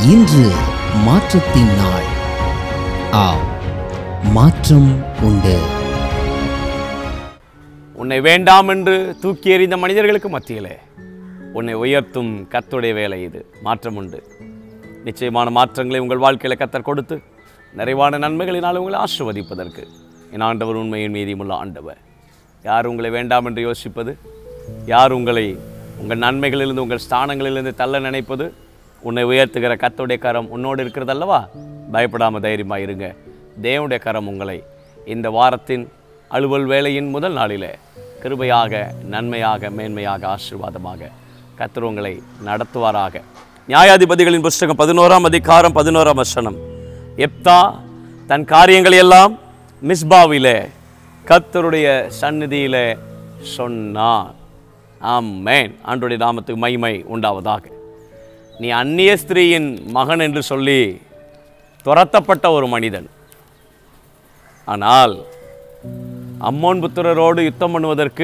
இன்று மாற்றத்தின் நாள் ஆம் மாற்றம் உண்டு உன்னை வேண்டாம் என்று தூக்கி எறிந்த மனிதர்களுக்கு மத்தியிலே உன்னை உயர்த்தும் கர்த்தருடைய வேலை இது மாற்றம் உண்டு நிச்சயமான மாற்றங்களை உங்கள் வாழ்க்கையில் கத்தர் கொடுத்து நிறைவான நன்மைகளினால் உங்களை ஆசிர்வதிப்பதற்கு என் ஆண்டவர் உண்மையின் மீதியுமுள்ள ஆண்டவர் யார் உங்களை வேண்டாம் என்று யோசிப்பது யார் உங்களை உங்கள் நன்மைகளிலிருந்து உங்கள் ஸ்தானங்களிலிருந்து தள்ள நினைப்பது உன்னை உயர்த்துகிற கர்த்தருடைய கரம் உன்னோடு இருக்கிறது அல்லவா பயப்படாமல் தைரியமாக இருங்க தேவனுடைய கரம் உங்களை இந்த வாரத்தின் அலுவல் வேலையின் முதல் நாளிலே கிருபையாக நன்மையாக மேன்மையாக ஆசீர்வாதமாக கர்த்தர் உங்களை நடத்துவாராக நியாயாதிபதிகளின் புஸ்தகம் பதினோராம் அதிகாரம் பதினோராம் வசனம் எப்தா தன் காரியங்களை எல்லாம் மிஸ்பாவிலே கர்த்தருடைய சந்நிதியிலே சொன்னான் ஆமென் ஆண்டுடைய நாமத்துக்கு மகிமை உண்டாவதாக நீ அந்நிய ஸ்திரீயின் மகன் என்று சொல்லி துரத்தப்பட்ட ஒரு மனிதன் ஆனால் அம்மோன் புத்திரரோடு யுத்தம் பண்ணுவதற்கு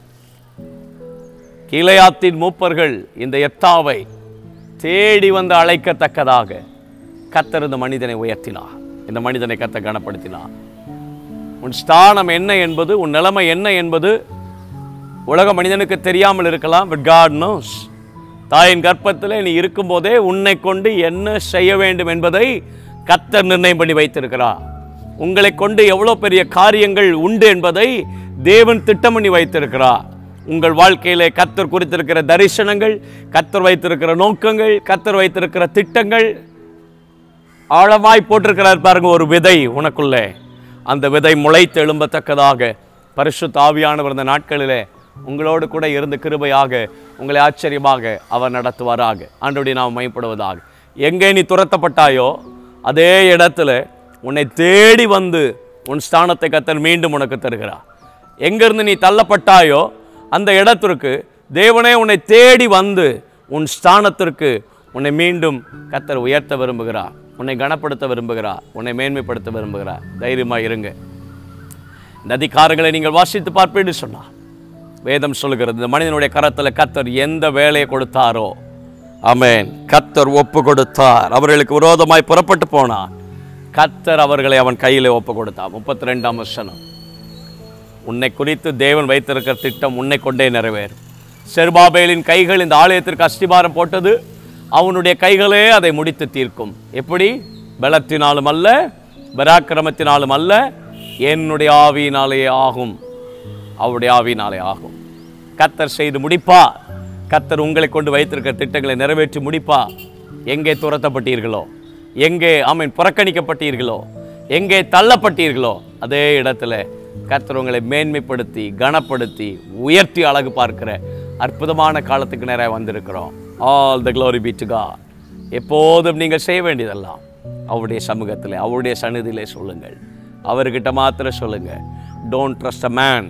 கீழையாத்தின் மூப்பர்கள் இந்த எத்தாவை தேடி வந்து அழைக்கத்தக்கதாக கத்தர் இந்த மனிதனை உயர்த்தினார் இந்த மனிதனை கத்த கனப்படுத்தினார் உன் ஸ்தானம் என்ன என்பது உன் நிலைமை என்ன என்பது உலக மனிதனுக்கு தெரியாமல் இருக்கலாம் பட் காட் நோஸ் தாயின் கர்ப்பத்திலே நீ இருக்கும்போதே உன்னை கொண்டு என்ன செய்ய வேண்டும் என்பதை கத்தர் நிர்ணயம் பண்ணி வைத்திருக்கிறார் உங்களை கொண்டு எவ்வளோ பெரிய காரியங்கள் உண்டு என்பதை தேவன் திட்டம் பண்ணி வைத்திருக்கிறார் உங்கள் வாழ்க்கையிலே கத்தர் குறித்திருக்கிற தரிசனங்கள் கத்தர் வைத்திருக்கிற நோக்கங்கள் கத்தர் வைத்திருக்கிற திட்டங்கள் ஆழமாய் போட்டிருக்கிறார் பாருங்க ஒரு விதை உனக்குள்ளே அந்த விதை முளைத்து எழும்பத்தக்கதாக பரிசுத்த ஆவியானவர் இந்த நாட்களிலே உங்களோடு கூட இருந்து கிருபையாக உங்களை ஆச்சரியமாக அவர் நடத்துவாராக ஆண்டோடி நாம் மையப்படுவதாக எங்கே நீ துரத்தப்பட்டாயோ அதே இடத்துல உன்னை தேடி வந்து உன் ஸ்தானத்தை கத்தர் மீண்டும் உனக்கு தருகிறார் எங்கிருந்து நீ தள்ளப்பட்டாயோ அந்த இடத்திற்கு தேவனே உன்னை தேடி வந்து உன் ஸ்தானத்திற்கு உன்னை மீண்டும் கத்தர் உயர்த்த விரும்புகிறார் உன்னை கனப்படுத்த விரும்புகிறார் உன்னை மேன்மைப்படுத்த விரும்புகிறார் தைரியமாக இருங்க இந்த அதிகாரங்களை நீங்கள் வாசித்து பார்ப்பேன்னு சொன்னார் வேதம் சொல்லுகிறது இந்த மனிதனுடைய கரத்தில் கத்தர் எந்த வேலையை கொடுத்தாரோ ஆமென் கத்தர் ஒப்பு கொடுத்தார் அவர்களுக்கு விரோதமாய் புறப்பட்டு போனார் கத்தர் அவர்களை அவன் கையிலே ஒப்பு கொடுத்தார் முப்பத்தி ரெண்டாம் வசனம் உன்னை குறித்து தேவன் வைத்திருக்கிற திட்டம் உன்னை கொண்டே நிறைவேறும் செருபாபேலின் கைகள் இந்த ஆலயத்திற்கு அஸ்திபாரம் போட்டது அவனுடைய கைகளே அதை முடித்து தீர்க்கும் எப்படி பலத்தினாலும் அல்ல பராக்கிரமத்தினாலும் அல்ல என்னுடைய ஆவியினாலேயே ஆகும் அவருடைய ஆவியினாலே ஆகும் கத்தர் செய்து முடிப்பார் கத்தர் உங்களை கொண்டு வைத்திருக்கிற திட்டங்களை நிறைவேற்றி முடிப்பார் எங்கே துரத்தப்பட்டீர்களோ எங்கே ஆமீன் புறக்கணிக்கப்பட்டீர்களோ எங்கே தள்ளப்பட்டீர்களோ அதே இடத்துல கர்த்தர் உங்களை மேன்மைப்படுத்தி கனப்படுத்தி உயர்த்தி அழகு பார்க்கிற அற்புதமான காலத்துக்கு நிறைய வந்திருக்கிறோம் all the glory be to God எப்போதும் நீங்கள் செய்ய வேண்டியதெல்லாம் அவருடைய சமூகத்தில் அவருடைய சந்நிதியிலே சொல்லுங்கள் அவர்கிட்ட மாத்திரம் சொல்லுங்க டோன்ட் ட்ரஸ்ட் அ மேன்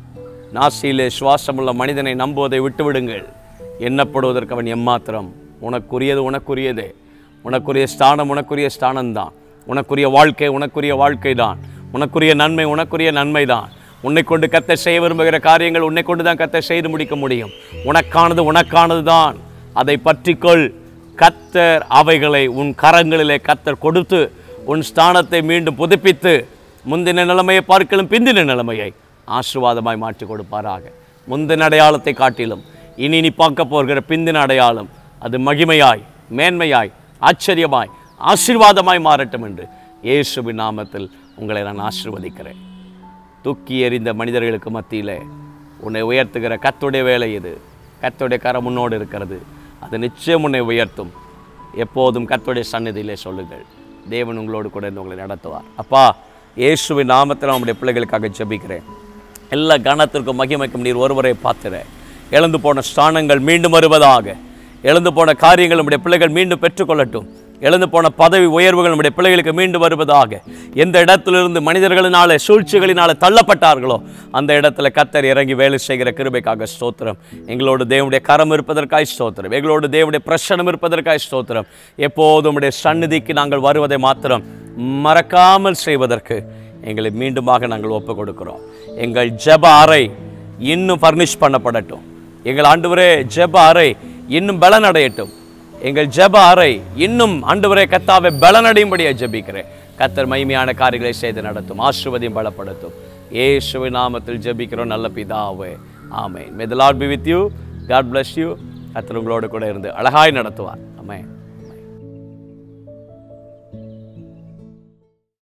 நாசியிலே சுவாசமுள்ள மனிதனை நம்புவதை விட்டு விடுங்கள் எண்ணப்படுவதற்கு அவன் எம்மாத்திரம் உனக்குரியது உனக்குரியதே உனக்குரிய ஸ்தானம் உனக்குரிய ஸ்தானம்தான் உனக்குரிய வாழ்க்கை உனக்குரிய வாழ்க்கை தான் உனக்குரிய நன்மை உனக்குரிய நன்மை தான் உன்னை கொண்டு கத்த செய்ய விரும்புகிற காரியங்கள் உன்னை கொண்டு தான் கத்த செய்து முடிக்க முடியும் உனக்கானது உனக்கானது தான் அதை பற்றிக்கொள் கத்தர் அவைகளை உன் கரங்களிலே கத்தர் கொடுத்து உன் ஸ்தானத்தை மீண்டும் புதுப்பித்து முந்தின நிலைமையை பார்க்கலும் பிந்தின நிலைமையை ஆசீர்வாதமாய் மாற்றி கொடுப்பாராக முந்தின அடையாளத்தை காட்டிலும் இனி நீ பார்க்க போகிற பிந்தின அடையாளம் அது மகிமையாய் மேன்மையாய் ஆச்சரியமாய் ஆசீர்வாதமாய் மாறட்டும் என்று இயேசுவின் நாமத்தில் உங்களை நான் ஆசீர்வதிக்கிறேன் தூக்கி எறிந்த மனிதர்களுக்கு மத்தியிலே உன்னை உயர்த்துகிற கத்துடைய வேலை இது கத்துடைய கரம் முன்னோடு இருக்கிறது அது நிச்சயம் உன்னை உயர்த்தும் எப்போதும் கத்துடைய சந்நிதியிலே சொல்லுங்கள் தேவன் உங்களோடு கூட இருந்து உங்களை நடத்துவார் அப்பா இயேசுவின் நாமத்தில் நம்முடைய பிள்ளைகளுக்காக ஜெபிக்கிறேன் எல்லா கணத்திற்கும் மகிமைக்கும் நீர் ஒருவரை பார்த்துற இழந்து போன ஸ்தானங்கள் மீண்டும் வருவதாக இழந்து போன காரியங்கள் நம்முடைய பிள்ளைகள் மீண்டும் பெற்றுக்கொள்ளட்டும் இழந்து போன பதவி உயர்வுகள் நம்முடைய பிள்ளைகளுக்கு மீண்டும் வருவதாக எந்த இடத்திலிருந்து மனிதர்களினால சூழ்ச்சிகளினால தள்ளப்பட்டார்களோ அந்த இடத்துல கத்தர் இறங்கி வேலை செய்கிற கிருபைக்காக ஸ்தோத்திரம் எங்களோடு தேவனுடைய கரம் இருப்பதற்காய் ஸ்தோத்திரம் எங்களோடு தேவனுடைய பிரசனம் இருப்பதற்காய் ஸ்தோத்திரம் எப்போதும் உடைய சந்நிதிக்கு நாங்கள் வருவதை மாத்திரம் மறக்காமல் செய்வதற்கு எங்களை மீண்டுமாக நாங்கள் ஒப்பு கொடுக்கிறோம் எங்கள் ஜெப அறை இன்னும் ஃபர்னிஷ் பண்ணப்படட்டும் எங்கள் ஆண்டவரே ஜெப அறை இன்னும் பலன் அடையட்டும் எங்கள் ஜெப அறை இன்னும் ஆண்டவரே கத்தாவை பலனடையும்படியாக ஜெபிக்கிறேன் கத்தர் மகிமையான காரியங்களை செய்து நடத்தும் ஆசிர்வதியும் பலப்படுத்தும் இயேசுவின் நாமத்தில் ஜெபிக்கிறோம் நல்ல பிதாவே ஆமென் may the lord be with you God bless you கத்தர் உங்களோடு கூட இருந்து அழகாய் நடத்துவார் ஆமென்